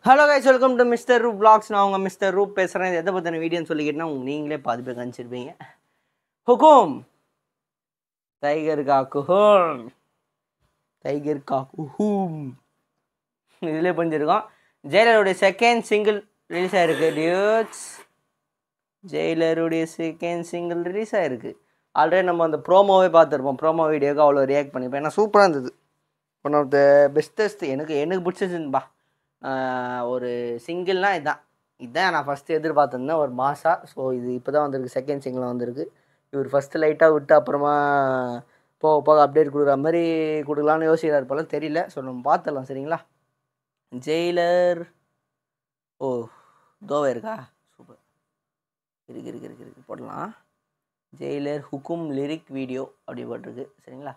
Hello guys welcome to mister Roop vlogs நான் உங்கள் mister Roop பேசுகிறேன் இது எதை பற்றின வீடியோன்னு சொல்லிக்கிட்டேன்னா உங்க நீங்களே பாதி பேர் கணிச்சிருப்பீங்க ஹுக்கும் டைகர் கா குஹூம் டைகர் கா குஹூம் இதிலே புரிஞ்சிருக்கோம் ஜெயிலருடைய செகண்ட் சிங்கிள் ரிலீஸ் ஆயிருக்கு டியூட்ஸ் ஜெயிலருடைய செகண்ட் சிங்கிள் ரிலீஸ் ஆயிருக்கு ஆல்ரெடி நம்ம அந்த ப்ரோமோவே பார்த்துருப்போம் ப்ரோமோ வீடியோக்கு அவ்வளோ ரியாக்ட் பண்ணியிருப்போம் ஏன்னா சூப்பராக இருந்தது ஒன் ஆஃப் த பெஸ்டஸ்ட் எனக்கு எனக்கு பிடிச்சிருந்துப்பா ஒரு சிங்கிள்னால் இதுதான் இதுதான் நான் ஃபஸ்ட்டு எதிர்பார்த்துருந்தேன் ஒரு மாசா ஸோ இது இப்போ தான் வந்திருக்கு செகண்ட் சிங்கிளாக வந்திருக்கு இவர் ஃபஸ்ட்டு லைட்டாக விட்டு அப்புறமா போக போக அப்டேட் கொடுக்குற மாதிரி கொடுக்கலான்னு யோசிக்கிறார் போல தெரியல ஸோ நம்ம பார்த்துடலாம் சரிங்களா ஜெயிலர் ஓ தோவை இருக்கா சூப்பர் இருக்கு இருக்கு இருக்கு இருக்கு போடலாம் ஜெயிலர் ஹுக்கும் லிரிக் வீடியோ அப்படி போட்டிருக்கு சரிங்களா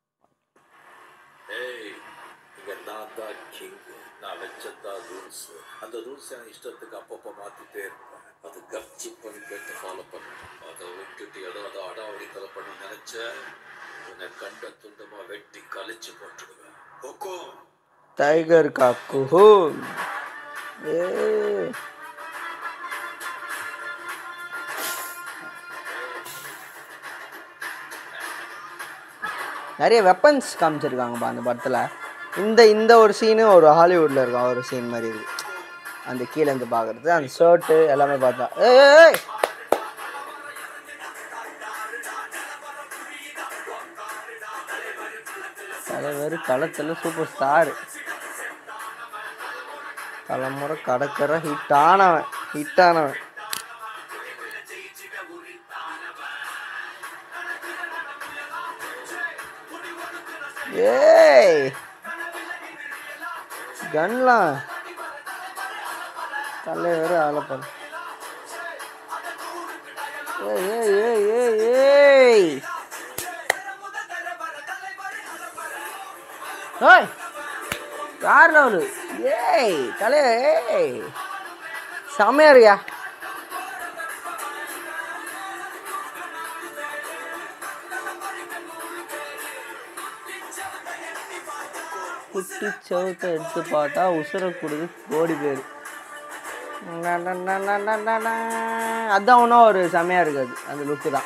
ஏய் இங்க நான் தான் கிங் நான் வச்சதான் ரூல்ஸ் அந்த ரூல்ஸ் என் இஷ்டத்துக்கு அப்பப்போ மாத்திட்டே இருப்பேன் அது கப்சி பண்ணி கேட்டு ஃபாலோ பண்ணணும் அதை விட்டுட்டு ஏதாவது அடாவடி தலை பண்ண நினைச்ச உன்னை கண்ட துண்டமா வெட்டி கழிச்சு போட்டுடுவேன் ஹுக்கும் டைகர் காக்கு ஏ நிறைய வெப்பன்ஸ் காமிச்சிருக்காங்கப்பா அந்த படத்தில் இந்த இந்த ஒரு சீனு ஒரு ஹாலிவுட்டில் இருக்கும் ஒரு சீன் மாதிரி இருக்கு அந்த கீழே இருந்து பார்க்குறது அந்த ஷர்ட்டு எல்லாமே பார்த்தா ஏய் ஏய், ஏய் தலைவர் களத்தில் சூப்பர் ஸ்டார் தலைமுறை கடற்கரை ஹிட் ஆனவன் ஹிட் ஆனவன் ஏய் கன்லாம் தலைவர் ஆளப்பன் ஏய் ஏய் ஏய் ஏய் ஏய் ஏய் யார் லெவலு ஏய் தலை ஏய் செமையாரியா குட்டி சவுத்தை எடுத்து பார்த்தா உசுர கொடுது கோடி பேர் அதான் ஒன்றும் ஒரு செமையாக இருக்காது அந்த லுக்கு தான்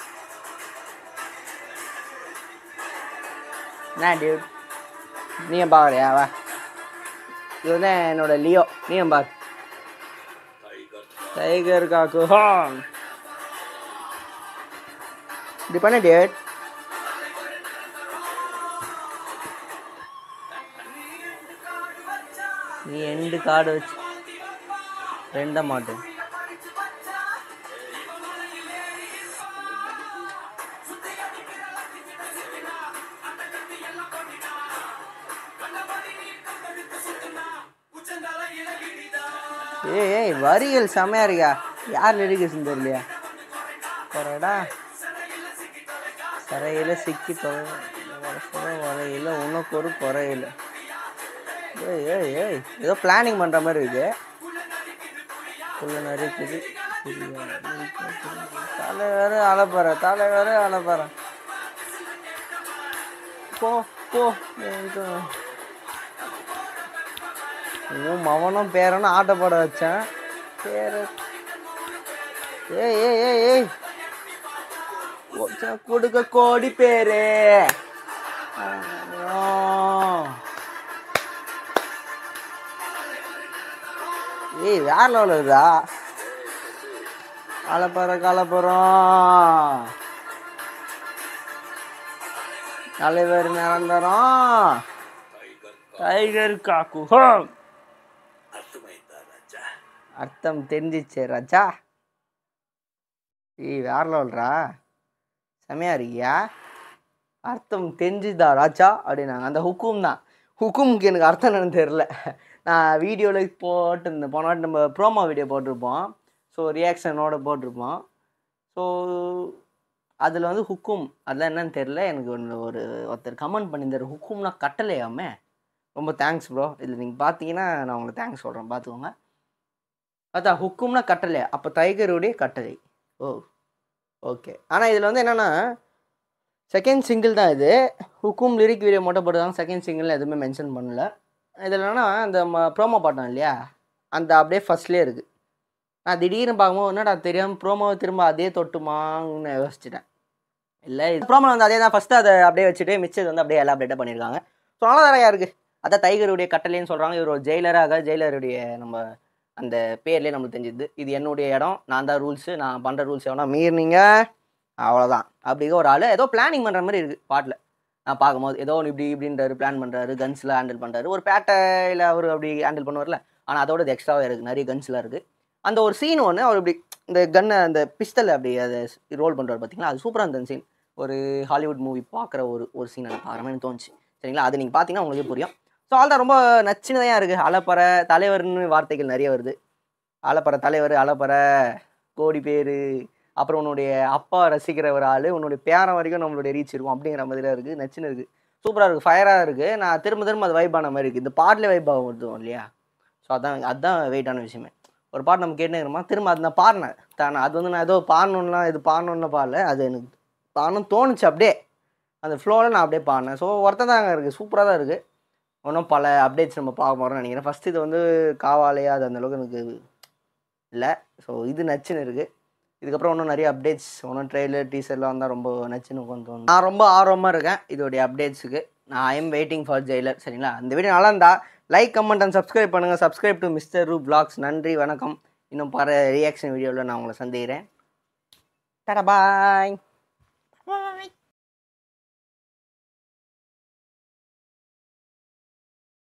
என்ன டியூட் நீ ஏன் பார்க்குறியா வா இது வந்து என்னோட லியோ நீ ஏன் பாரு டைகர் டைகர் காக்கு ஹான் இப்படி பண்ண டேட் நீ எண்டு கார்டு வச்சு ரெண்ட மாட்டேன் ஏய் ஏய் வரிகள் செமையா இருக்கா யார் லிரிக்ஸ்னு தெரியலையா கொரடா கரையில் சிக்கி தொலை வரையில் உனக்கு ஒரு குறையில ஏய் ஏய் ஏய் ஏதோ பிளானிங் பண்ணுற மாதிரி இருக்கு உள்ள நறுக்குது தலை வேற அலப்பற தலை வேற அலப்பற போ போ எனக்கு உன் மவனும் பேரனும் ஆட்டப்பட வச்சேன் பேர ஏய் ஏய் ஏய் ஏய் ஒருத்தன் கொடுக்க கோடி பேரு ஐயோ. ஏய் வேற லெவலில் இருக்குதா கலப்பற கலப்புறோம் தலைவர் நிரந்தரம் டைகர் டைகர் காக்கு ஹோம் அர்த்தமைந்தா ராஜா அர்த்தம் தெரிஞ்சிச்சு ராஜா ஏய் வேற லெவல்ரா செமையா இருக்கியா அர்த்தம் தெரிஞ்சுதா ராஜா அப்படின்னாங்க அந்த ஹுக்கும் தான் ஹுக்குமுக்கு எனக்கு அர்த்தம் என்னன்னு தெரில நான் வீடியோவில் போட்டிருந்தேன் போன வாட்டி நம்ம ப்ரோமோ வீடியோ போட்டிருப்போம் ஸோ ரியாக்ஷனோட போட்டிருப்போம் ஸோ அதில் வந்து ஹுக்கும் அதெல்லாம் என்னன்னு தெரில எனக்கு ஒன்று ஒரு ஒருத்தர் கமெண்ட் பண்ணியிருந்தார் ஹுக்கும்னா கட்டளையாமே ரொம்ப தேங்க்ஸ் ப்ரோ இதில் நீங்கள் பார்த்தீங்கன்னா நான் உங்களுக்கு தேங்க்ஸ் சொல்கிறேன் பார்த்துக்கோங்க அதான் ஹுக்கும்னா கட்டளை அப்போ டைகருடைய கட்டளை ஓ ஓகே ஆனால் இதில் வந்து என்னென்னா செகண்ட் சிங்கிள் தான் இது ஹுக்கும் லிரிக் வீடியோ மட்டும் போட்டுருக்காங்க செகண்ட் சிங்கிள் எதுவுமே மென்ஷன் பண்ணல இதில் என்னன்னா அந்த ப்ரோமோ பாட்டம் இல்லையா அந்த அப்படியே ஃபர்ஸ்ட்லேயே இருக்குது நான் திடீர்னு பார்க்கும்போது என்னடா தெரியாமல் ப்ரோமோவை திரும்ப அதே தொட்டுமான்னு யோசிச்சிட்டேன் இல்லை இது ப்ரோமோ வந்து அதே தான் ஃபஸ்ட்டு அதை அப்படியே வச்சுட்டு மிச்சது வந்து அப்படியே எலாபரேட்டாக பண்ணியிருக்காங்க ஸோ நல்லா நிறையா இருக்குது அதான் டைகருடைய கட்டளைன்னு சொல்கிறாங்க இவர் ஒரு ஜெயிலராக ஜெயிலருடைய நம்ம அந்த பேர்லேயே நம்மளுக்கு தெரிஞ்சுது இது என்னுடைய இடம் நான் தான் ரூல்ஸு நான் பண்ணுற ரூல்ஸ் எவனா மீறினீங்க அவ்வளோதான் அப்படிங்க ஒரு ஆள் ஏதோ பிளானிங் பண்ணுற மாதிரி இருக்குது பாட்டில் நான் பார்க்கும்போது ஏதோ ஒன்று இப்படி இப்படின்றாரு பிளான் பண்ணுறாரு கன்ஸில் ஹேண்டில் பண்ணுறாரு ஒரு பேட்டையில் அவர் அப்படி ஹேண்டில் பண்ணுவார்ல ஆனால் அதோட இது எக்ஸ்ட்ராவாக இருக்குது நிறைய கன்ஸ்லாம் இருக்குது அந்த ஒரு சீன் ஒன்று அவர் இப்படி இந்த கன்னை அந்த பிஸ்டல் அப்படி அதை ரோல் பண்ணுறாரு பார்த்தீங்களா அது சூப்பராக இருந்த சீன் ஒரு ஹாலிவுட் மூவி பார்க்குற ஒரு ஒரு சீன் எனக்கு பார்க்குற மாதிரி தோணுச்சு சரிங்களா அது நீங்கள் பார்த்தீங்கன்னா உங்களுக்கே புரியும் ஸோ ஆல்தான் ரொம்ப நச்சினதையாக இருக்குது அலப்பற தலைவர்னு வார்த்தைகள் நிறைய வருது அலப்பற தலைவர் அலப்பற கோடி பேர் அப்புறம் உன்னுடைய அப்பா ரசிக்கிற ஒரு ஆள் உன்னுடைய பேரன் வரைக்கும் நம்மளுடைய ரீச் இருக்கும் அப்படிங்கிற மாதிரிலாம் இருக்குது நச்சுன்னு இருக்குது சூப்பராக இருக்குது ஃபயராக இருக்குது நான் திரும்ப திரும்ப அது வைப் ஆன மாதிரி இருக்குது இந்த பாட்டில் வைப் ஆகும் வருது இல்லையா ஸோ அதான் அதுதான் வெயிட்டான விஷயமே ஒரு பாட்டு நம்ம கேட்டுக்கிறோமா திரும்ப அது நான் பாடினேன் தானே அது வந்து நான் ஏதோ பாடணும்லாம் இது பாடணும்னு பாடல அது எனக்கு பாடணும்னு தோணுச்சு அப்படியே அந்த ஃப்ளோவில் நான் அப்படியே பாடினேன் ஸோ ஒருத்தன் தாங்க இருக்குது சூப்பராக தான் இருக்குது இன்னும் பல அப்டேட்ஸ் நம்ம பார்க்க போகிறோம்னு நினைக்கிறேன் ஃபஸ்ட்டு இது வந்து காவாலையா அது அந்த அளவுக்கு எனக்கு இல்லை ஸோ இது நச்சுன்னு இருக்குது இதுக்கப்புறம் இன்னும் நிறைய அப்டேட்ஸ் இன்னும் ட்ரெய்லர் டீசர்லாம் வந்தால் ரொம்ப நச்சுன்னு உட்காந்து தோணும் நான் ரொம்ப ஆர்வமாக இருக்கேன் இதோடைய அப்டேட்ஸுக்கு நான் I am waiting for Jailer சரிங்களா இந்த வீடியோ நல்லா இருந்தா லைக் கமெண்ட் அண்ட் சப்ஸ்கிரைப் பண்ணுங்கள் subscribe to mister Roop vlogs நன்றி வணக்கம் இன்னும் பல ரியாக்ஷன் வீடியோவில் நான் உங்களை சந்திக்கிறேன் டடா பாய்